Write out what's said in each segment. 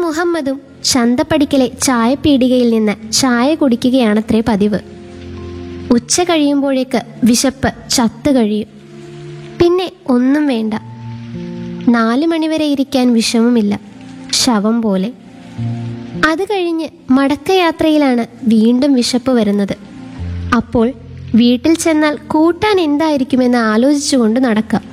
മുഹമ്മദും ചന്തപ്പടിക്കലെ ചായപ്പീടികയിൽ നിന്ന് ചായ കുടിക്കുകയാണത്രേ പതിവ് ഉച്ച കഴിയുമ്പോഴേക്ക് വിശപ്പ് ചത്തു കഴിയും പിന്നെ ഒന്നും വേണ്ട നാല് മണിവരെ ഇരിക്കാൻ വിഷമമില്ല ശവം പോലെ അത് കഴിഞ്ഞ് മടക്കയാത്രയിലാണ് വീണ്ടും വിശപ്പ് വരുന്നത് അപ്പോൾ വീട്ടിൽ ചെന്നാൽ കൂട്ടാൻ എന്തായിരിക്കുമെന്ന് ആലോചിച്ചുകൊണ്ട് നടക്കാം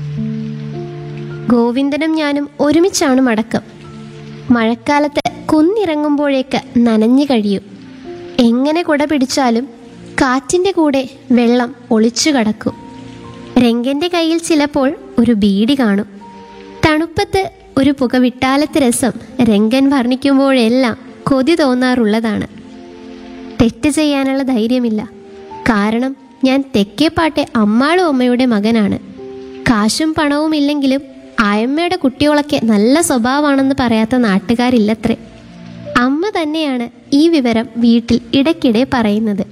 ഗോവിന്ദനും ഞാനും ഒരുമിച്ചാണ് മടക്കം മഴക്കാലത്ത് കുന്നിറങ്ങുമ്പോഴേക്ക് നനഞ്ഞു കഴിയും എങ്ങനെ കുട പിടിച്ചാലും കാറ്റിൻ്റെ കൂടെ വെള്ളം ഒളിച്ചു കടക്കും രംഗന്റെ കയ്യിൽ ചിലപ്പോൾ ഒരു ബീഡി കാണും തണുപ്പത്ത് ഒരു പുക വിട്ടാലത്ത് രസം രംഗൻ വർണ്ണിക്കുമ്പോഴെല്ലാം കൊതി തോന്നാറുള്ളതാണ് തെറ്റ് ചെയ്യാനുള്ള ധൈര്യമില്ല കാരണം ഞാൻ തെക്കേപ്പാട്ടെ അമ്മാളും അമ്മയുടെ മകനാണ് കാശും പണവും ഇല്ലെങ്കിലും ആയമ്മയുടെ കുട്ടികളൊക്കെ നല്ല സ്വഭാവമാണെന്ന് പറയാത്ത നാട്ടുകാരില്ലത്രേ അമ്മ തന്നെയാണ് ഈ വിവരം വീട്ടിൽ ഇടയ്ക്കിടെ പറയുന്നത്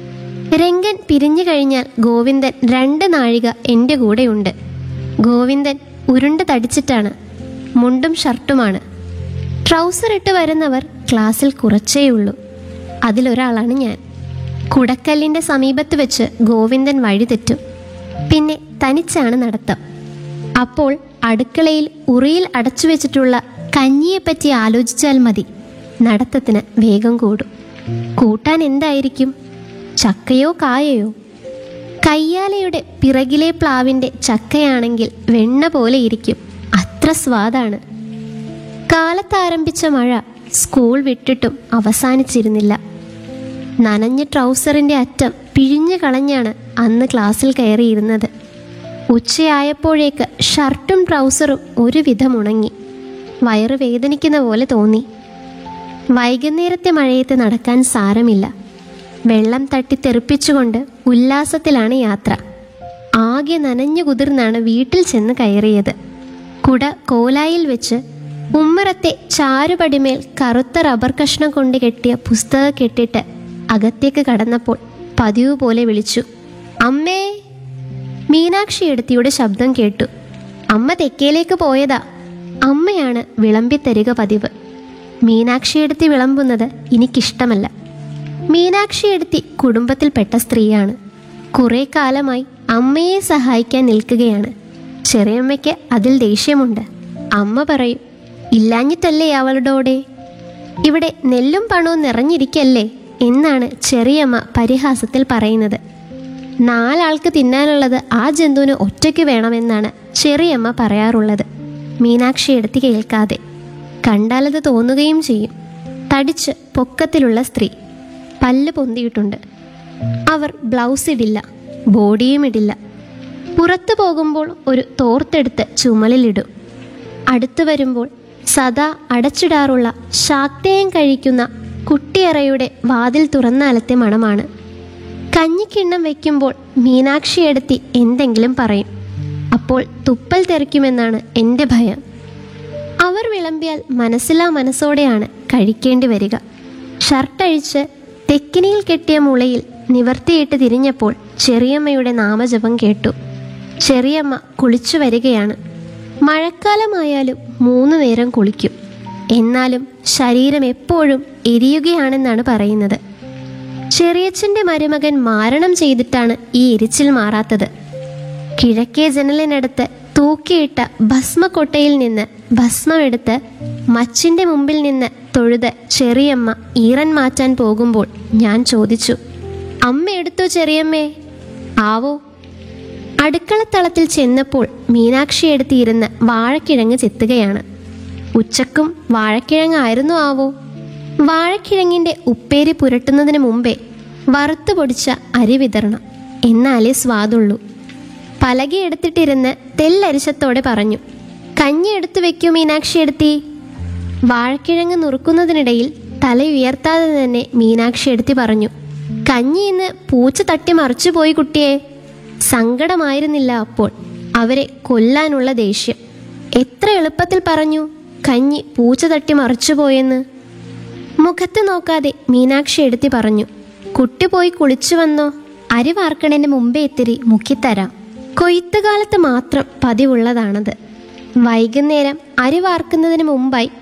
രംഗൻ പിരിഞ്ഞു കഴിഞ്ഞാൽ ഗോവിന്ദൻ രണ്ട് നാഴിക എൻ്റെ കൂടെയുണ്ട് ഗോവിന്ദൻ ഉരുണ്ട് തടിച്ചിട്ടാണ് മുണ്ടും ഷർട്ടുമാണ് ട്രൗസർ ഇട്ട് വരുന്നവർ ക്ലാസ്സിൽ കുറച്ചേയുള്ളൂ അതിലൊരാളാണ് ഞാൻ കുടക്കല്ലിൻ്റെ സമീപത്ത് വെച്ച് ഗോവിന്ദൻ വഴി തെറ്റും പിന്നെ തനിച്ചാണ് നടത്തം അപ്പോൾ അടുക്കളയിൽ ഉറിയിൽ അടച്ചു വെച്ചിട്ടുള്ള കഞ്ഞിയെപ്പറ്റി ആലോചിച്ചാൽ മതി നടത്തത്തിന് വേഗം കൂടും കൂട്ടാൻ എന്തായിരിക്കും ചക്കയോ കായയോ കയ്യാലയുടെ പിറകിലെ പ്ലാവിൻ്റെ ചക്കയാണെങ്കിൽ വെണ്ണ പോലെ ഇരിക്കും അത്ര സ്വാദാണ് കാലത്താരംഭിച്ച മഴ സ്കൂൾ വിട്ടിട്ടും അവസാനിച്ചിരുന്നില്ല നനഞ്ഞ ട്രൗസറിൻ്റെ അറ്റം പിഴിഞ്ഞു കളഞ്ഞാണ് അന്ന് ക്ലാസ്സിൽ കയറിയിരുന്നത് ഉച്ചയായപ്പോഴേക്ക് ഷർട്ടും ട്രൗസറും ഒരുവിധം ഉണങ്ങി വയറ് വേദനിക്കുന്ന പോലെ തോന്നി വൈകുന്നേരത്തെ മഴയത്ത് നടക്കാൻ സാരമില്ല വെള്ളം തട്ടി തെറിപ്പിച്ചുകൊണ്ട് ഉല്ലാസത്തിലാണ് യാത്ര ആകെ നനഞ്ഞു കുതിർന്നാണ് വീട്ടിൽ ചെന്ന് കയറിയത് കുട കോലായിൽ വെച്ച് ഉമ്മറത്തെ ചാരുപടിമേൽ കറുത്ത റബ്ബർ കഷ്ണം കൊണ്ട് കെട്ടിയ പുസ്തകം കെട്ടിട്ട് അകത്തേക്ക് കടന്നപ്പോൾ പതിവ് പോലെ വിളിച്ചു അമ്മേ മീനാക്ഷി എടുത്തിയുടെ ശബ്ദം കേട്ടു അമ്മ തെക്കേലേക്ക് പോയതാ അമ്മയാണ് വിളമ്പിത്തരിക പതിവ് മീനാക്ഷി എടുത്തി വിളമ്പുന്നത് എനിക്കിഷ്ടമല്ല മീനാക്ഷി എടുത്തി കുടുംബത്തിൽപ്പെട്ട സ്ത്രീയാണ് കുറെ കാലമായി അമ്മയെ സഹായിക്കാൻ നിൽക്കുകയാണ് ചെറിയമ്മയ്ക്ക് അതിൽ ദേഷ്യമുണ്ട് അമ്മ പറയും ഇല്ലാഞ്ഞിട്ടല്ലേ അവളുടെ ഇവിടെ നെല്ലും പണവും നിറഞ്ഞിരിക്കല്ലേ എന്നാണ് ചെറിയമ്മ പരിഹാസത്തിൽ പറയുന്നത് നാലാൾക്ക് തിന്നാനുള്ളത് ആ ജന്തുവിന് ഒറ്റയ്ക്ക് വേണമെന്നാണ് ചെറിയമ്മ പറയാറുള്ളത് മീനാക്ഷി എടുത്ത് കേൾക്കാതെ കണ്ടാലത് തോന്നുകയും ചെയ്യും തടിച്ച് പൊക്കത്തിലുള്ള സ്ത്രീ പല്ല് പൊന്തിയിട്ടുണ്ട് അവർ ബ്ലൗസ് ഇടില്ല ബോഡിയും ഇടില്ല പുറത്തു പോകുമ്പോൾ ഒരു തോർത്തെടുത്ത് ചുമലിലിടും അടുത്തു വരുമ്പോൾ സദാ അടച്ചിടാറുള്ള ശാക്തേയം കഴിക്കുന്ന കുട്ടിയറയുടെ വാതിൽ തുറന്നാലത്തെ മണമാണ് കഞ്ഞിക്കിണ്ണം വയ്ക്കുമ്പോൾ മീനാക്ഷി എടുത്തി എന്തെങ്കിലും പറയും അപ്പോൾ തുപ്പൽ തെറിക്കുമെന്നാണ് എൻ്റെ ഭയം അവർ വിളമ്പിയാൽ മനസ്സിലാ മനസ്സോടെയാണ് കഴിക്കേണ്ടി വരിക ഷർട്ടഴിച്ച് തെക്കിനിയിൽ കെട്ടിയ മുളയിൽ നിവർത്തിയിട്ട് തിരിഞ്ഞപ്പോൾ ചെറിയമ്മയുടെ നാമജപം കേട്ടു ചെറിയമ്മ കുളിച്ചു വരികയാണ് മഴക്കാലമായാലും മൂന്നു നേരം കുളിക്കും എന്നാലും ശരീരം എപ്പോഴും എരിയുകയാണെന്നാണ് പറയുന്നത് ചെറിയച്ഛൻ്റെ മരുമകൻ മാരണം ചെയ്തിട്ടാണ് ഈ എരിച്ചിൽ മാറാത്തത് കിഴക്കേ ജനലിനടുത്ത് തൂക്കിയിട്ട ഭസ്മക്കൊട്ടയിൽ നിന്ന് ഭസ്മമെടുത്ത് മച്ചിൻ്റെ മുമ്പിൽ നിന്ന് തൊഴുത് ചെറിയമ്മ ഈറൻ മാറ്റാൻ പോകുമ്പോൾ ഞാൻ ചോദിച്ചു അമ്മ എടുത്തോ ചെറിയമ്മേ ആവോ അടുക്കളത്തളത്തിൽ ചെന്നപ്പോൾ മീനാക്ഷി എടുത്തിരുന്ന് വാഴക്കിഴങ്ങ് ചെത്തുകയാണ് ഉച്ചക്കും വാഴക്കിഴങ്ങായിരുന്നു ആവോ വാഴക്കിഴങ്ങിൻ്റെ ഉപ്പേരി പുരട്ടുന്നതിന് മുമ്പേ വറുത്തു പൊടിച്ച അരി വിതരണം എന്നാലേ സ്വാദുള്ളൂ പലക എടുത്തിട്ടിരുന്ന് തെല്ലരിശത്തോടെ പറഞ്ഞു കഞ്ഞി എടുത്തു വെക്കൂ മീനാക്ഷി എടുത്തി വാഴക്കിഴങ്ങ് നുറുക്കുന്നതിനിടയിൽ തല ഉയർത്താതെ തന്നെ മീനാക്ഷി എടുത്തി പറഞ്ഞു കഞ്ഞി ഇന്ന് പൂച്ച തട്ടി മറിച്ചു പോയി കുട്ടിയെ സങ്കടമായിരുന്നില്ല അപ്പോൾ അവരെ കൊല്ലാനുള്ള ദേഷ്യം എത്ര എളുപ്പത്തിൽ പറഞ്ഞു കഞ്ഞി പൂച്ച തട്ടി മറിച്ചുപോയെന്ന് മുഖത്ത് നോക്കാതെ മീനാക്ഷി എടുത്തി പറഞ്ഞു കുട്ടി പോയി കുളിച്ചു വന്നോ അരി വാർക്കണേന് മുമ്പേ ഇത്തിരി മുക്കിത്തരാം കൊയ്ത്തുകാലത്ത് മാത്രം പതിവുള്ളതാണത് വൈകുന്നേരം അരി വാർക്കുന്നതിന് മുമ്പായി